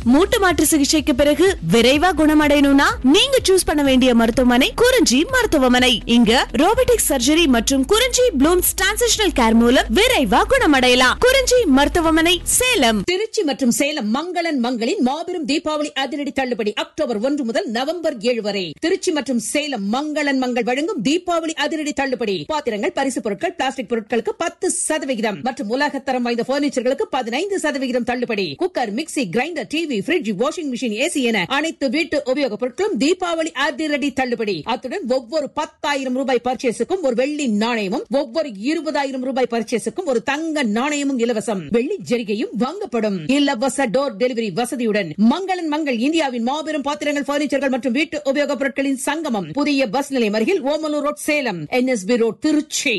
மூட்டு மாற்று சிகிச்சைக்கு பிறகு விரைவா குணமடையணும்னா நீங்க சூஸ் பண்ண வேண்டிய மருத்துவமனை குறிஞ்சி மருத்துவமனை இங்க ரோபோட்டிக் சர்ஜரி மற்றும் குறிஞ்சி ப்ளூம்ஸ் டிரான்சிஷனல் கேர் மூலம் விரைவா குணமடையலாம் குறிஞ்சி மருத்துவமனை சேலம் திருச்சி மற்றும் சேலம் மங்களன் மங்களின் மாபெரும் தீபாவளி அதிரடி தள்ளுபடி அக்டோபர் ஒன்று முதல் நவம்பர் ஏழு வரை திருச்சி மற்றும் சேலம் மங்களன் மங்கள் வழங்கும் தீபாவளி அதிரடி தள்ளுபடி பாத்திரங்கள் பரிசு பொருட்கள் பிளாஸ்டிக் பொருட்களுக்கு பத்து சதவிகிதம் மற்றும் உலகத்தரம் வாய்ந்த பர்னிச்சர்களுக்கு பதினைந்து சதவிகிதம் தள்ளுபடி cooker mixie grinder TV fridge washing machine AC என அனைத்து வீட்டு உபயோகப் பொருட்களும் தீபாவளி அதிரடி தள்ளுபடி அத்துடன் ஒவ்வொரு பத்தாயிரம் ரூபாய் பர்ச்சேஸுக்கும் ஒரு வெள்ளி நாணயமும் ஒவ்வொரு இருபதாயிரம் ரூபாய் பர்ச்சேஸுக்கும் ஒரு தங்க நாணயமும் இலவசம் வெள்ளி ஜெரிகையும் வாங்கப்படும் இலவச டோர் டெலிவரி வசதியுடன் மங்களன் மங்கள் இந்தியாவின் மாபெரும் பாத்திரங்கள் பர்னிச்சர்கள் மற்றும் வீட்டு உபயோகப் பொருட்களின் சங்கமம் புதிய பஸ் நிலையம் அருகில் Omalur road Salem NSB road Trichy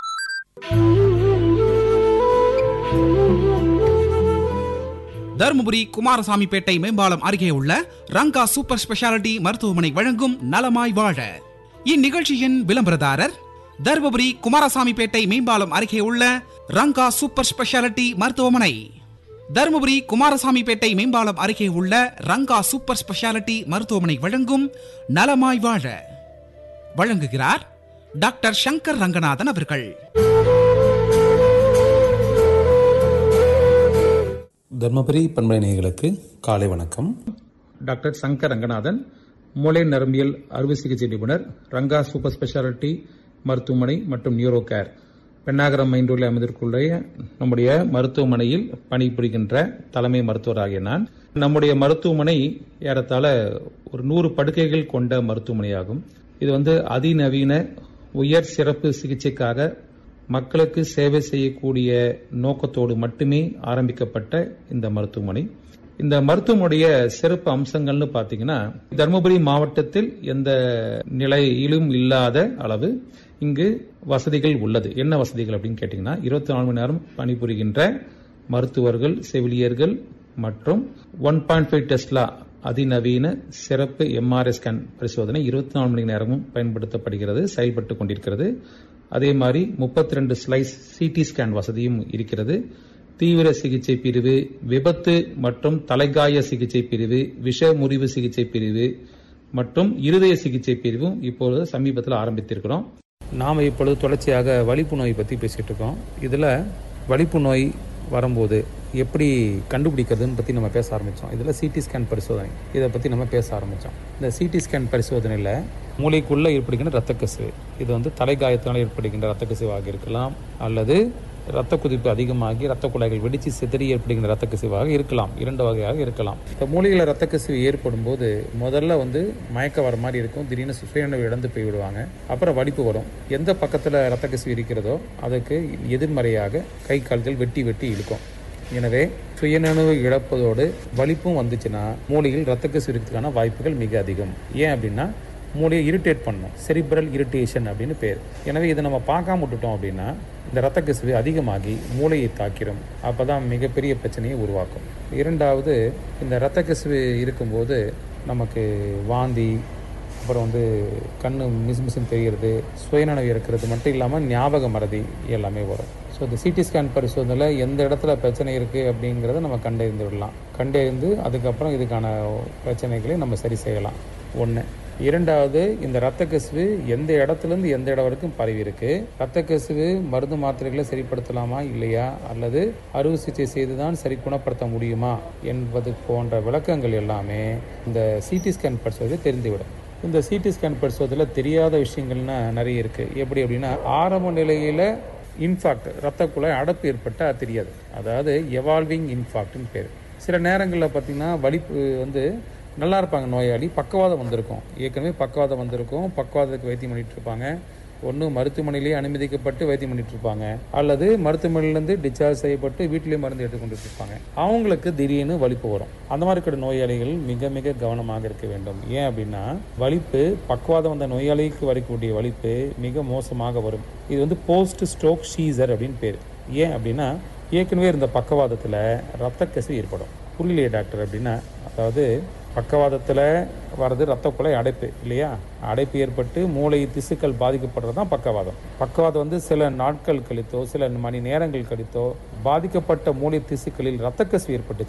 Dharmapuri Kumarasamipettai மேம்பாலம் அருகே உள்ள ரங்கா சூப்பர் ஸ்பெஷாலிட்டி மருத்துவமனை வழங்கும் நலமாய் வாழ இந்நிகழ்ச்சியின் விளம்பரதாரர் தருமபுரி குமாரசாமிப்பேட்டை மேம்பாலம் அருகே உள்ள ரங்கா சூப்பர் ஸ்பெஷாலிட்டி மருத்துவமனை தருமபுரி குமாரசாமிப்பேட்டை மேம்பாலம் அருகே உள்ள ரங்கா சூப்பர் ஸ்பெஷாலிட்டி மருத்துவமனை வழங்கும் நலமாய் வாழ வழங்குகிறார் டாக்டர் சங்கர் ரங்கநாதன் அவர்கள் தர்மபுரி பண்பலை நேயர்களுக்கு காலை வணக்கம் டாக்டர் சங்கர் ரங்கநாதன் மூளை நரம்பியல் அறுவை சிகிச்சை நிபுணர் ரங்கா சூப்பர் ஸ்பெஷாலிட்டி மருத்துவமனை மற்றும் நியூரோ கேர் பெண்ணாகரம் மைண்ட் ரோடில் அமைந்திருக்குள்ள நம்முடைய மருத்துவமனையில் பணிபுரிகின்ற தலைமை மருத்துவராகிய நான் நம்முடைய மருத்துவமனை ஏறத்தாழ ஒரு நூறு படுக்கைகள் கொண்ட மருத்துவமனையாகும் இது வந்து அதிநவீன உயர் சிறப்பு சிகிச்சைக்காக மக்களுக்கு சேவை செய்யக்கூடிய நோக்கத்தோடு மட்டுமே ஆரம்பிக்கப்பட்ட இந்த மருத்துவமனை இந்த மருத்துவமனைய சிறப்பு அம்சங்கள்னு பாத்தீங்கன்னா தருமபுரி மாவட்டத்தில் எந்த நிலையிலும் இல்லாத அளவு இங்கு வசதிகள் உள்ளது என்ன வசதிகள் அப்படின்னு கேட்டீங்கன்னா இருபத்தி நாலு மணி நேரம் பணிபுரிகின்ற மருத்துவர்கள் செவிலியர்கள் மற்றும் ஒன் பாயிண்ட் ஃபைவ் டெஸ்லா அதிநவீன சிறப்பு எம்ஆர்ஐ ஸ்கேன் பரிசோதனை இருபத்தி நாலு மணி நேரமும் பயன்படுத்தப்படுகிறது செயல்பட்டு கொண்டிருக்கிறது அதே மாதிரி முப்பத்தி ரெண்டு ஸ்லைஸ் சிடி ஸ்கேன் வசதியும் இருக்கிறது தீவிர சிகிச்சை பிரிவு விபத்து மற்றும் தலைகாய சிகிச்சை பிரிவு விஷ முறிவு சிகிச்சை பிரிவு மற்றும் இருதய சிகிச்சை பிரிவும் இப்பொழுது சமீபத்தில் ஆரம்பித்திருக்கிறோம் நாம் இப்பொழுது தொடர்ச்சியாக வலிப்பு நோய் பற்றி பேசிகிட்டு இருக்கோம் இதில் வலிப்பு நோய் வரும்போது எப்படி கண்டுபிடிக்கிறதுன்னு பற்றி நம்ம பேச ஆரம்பித்தோம் இதில் சிடி ஸ்கேன் பரிசோதனை இதை பற்றி நம்ம பேச ஆரம்பித்தோம் இந்த சிடி ஸ்கேன் பரிசோதனையில் மூளைக்குள்ளே ஏற்படுகின்ற இரத்த கசிவு இது வந்து தலைகாயத்தினால் ஏற்படுகின்ற இரத்த கசிவாக இருக்கலாம் அல்லது இரத்த குதிப்பு அதிகமாகி இரத்த குழாய்கள் வெடித்து சிதறி ஏற்படுகின்ற இரத்த கசிவாக இருக்கலாம் இரண்டு வகையாக இருக்கலாம் இப்போ மூளையில் இரத்த கசிவு ஏற்படும் போது முதல்ல வந்து மயக்க வர மாதிரி இருக்கும் திடீர்னு சுயநினைவு இழந்து போய் விடுவாங்க அப்புறம் வலிப்பு வரும் எந்த பக்கத்தில் இரத்த கசிவு இருக்கிறதோ அதுக்கு எதிர்மறையாக கை கால்கள் வெட்டி வெட்டி இழுக்கும் எனவே சுயநினைவு இழப்பதோடு வலிப்பும் வந்துச்சுன்னா மூளையில் இரத்த கசிவு இருக்கிறதுக்கான வாய்ப்புகள் மிக அதிகம் ஏன் அப்படின்னா மூளையை இரிட்டேட் பண்ணும் செரிப்ரல் இரிட்டேஷன் அப்படின்னு பேர் எனவே இதை நம்ம பார்க்காம விட்டுட்டோம் அப்படின்னா இந்த இரத்த கசிவு அதிகமாகி மூளையை தாக்கிடும் அப்போ தான் மிகப்பெரிய பிரச்சனையை உருவாக்கும் இரண்டாவது இந்த இரத்த கசிவு இருக்கும்போது நமக்கு வாந்தி அப்புறம் வந்து கண்ணு மிஸ் மிஸ்ன்னு தெரிகிறது சுயநனவு இருக்கிறது மட்டும் இல்லாமல் ஞாபக மறதி எல்லாமே வரும் ஸோ இந்த சிடி ஸ்கேன் பரிசோதனையில் எந்த இடத்துல பிரச்சனை இருக்குது அப்படிங்கிறத நம்ம கண்டறிந்து விடலாம் கண்டறிந்து அதுக்கப்புறம் இதுக்கான பிரச்சனைகளை நம்ம சரி செய்யலாம் ஒன்று இரண்டாவது இந்த இரத்த கசிவு எந்த இடத்துலேருந்து எந்த இடம் வரைக்கும் பரவி இருக்கு இரத்த கசிவு மருந்து மாத்திரைகளை சரிப்படுத்தலாமா இல்லையா அல்லது அறுவை சிகிச்சை செய்து தான் சரி குணப்படுத்த முடியுமா என்பது போன்ற விளக்கங்கள் எல்லாமே இந்த சிடி ஸ்கேன் பரிசோதனை தெரிந்துவிடும் இந்த சிடி ஸ்கேன் பரிசோதனையில் தெரியாத விஷயங்கள்னா நிறைய இருக்குது எப்படி அப்படின்னா ஆரம்ப நிலையில் இன்ஃபாக்ட் ரத்த குழாய் அடப்பு ஏற்பட்டால் தெரியாது அதாவது எவால்விங் இன்ஃபாக்ட்னு பேர் சில நேரங்களில் பார்த்திங்கன்னா வலிப்பு வந்து நல்லா இருப்பாங்க நோயாளி பக்கவாதம் வந்திருக்கும் ஏற்கனவே பக்கவாதம் வந்திருக்கும் பக்கவாதத்துக்கு வைத்தியம் பண்ணிட்டு இருப்பாங்க ஒன்று மருத்துவமனையிலேயே அனுமதிக்கப்பட்டு வைத்தியம் பண்ணிட்டு இருப்பாங்க அல்லது மருத்துவமனையிலேருந்து டிஸ்சார்ஜ் செய்யப்பட்டு வீட்டிலேயே மருந்து எடுத்துக்கொண்டு இருப்பாங்க அவங்களுக்கு திடீர்னு வலிப்பு வரும் அந்த மாதிரி இருக்கிற நோயாளிகள் மிக மிக கவனமாக இருக்க வேண்டும் ஏன் அப்படின்னா வலிப்பு பக்கவாதம் வந்த நோயாளிக்கு வரக்கூடிய வலிப்பு மிக மோசமாக வரும் இது வந்து போஸ்ட் ஸ்ட்ரோக் ஷீசர் அப்படின்னு பேர் ஏன் அப்படின்னா ஏற்கனவே இருந்த பக்கவாதத்தில் ரத்த கசிவு ஏற்படும் புரியலையே டாக்டர் அப்படின்னா அதாவது பக்கவாதத்தில் வர்றது ரத்த குழாய் அடைப்பு இல்லையா அடைப்பு ஏற்பட்டு மூளை திசுக்கள் பாதிக்கப்படுறது தான் பக்கவாதம் பக்கவாதம் வந்து சில நாட்கள் கழித்தோ சில மணி நேரங்கள் கழித்தோ பாதிக்கப்பட்ட மூளை திசுக்களில் ரத்த கசிவு ஏற்பட்டு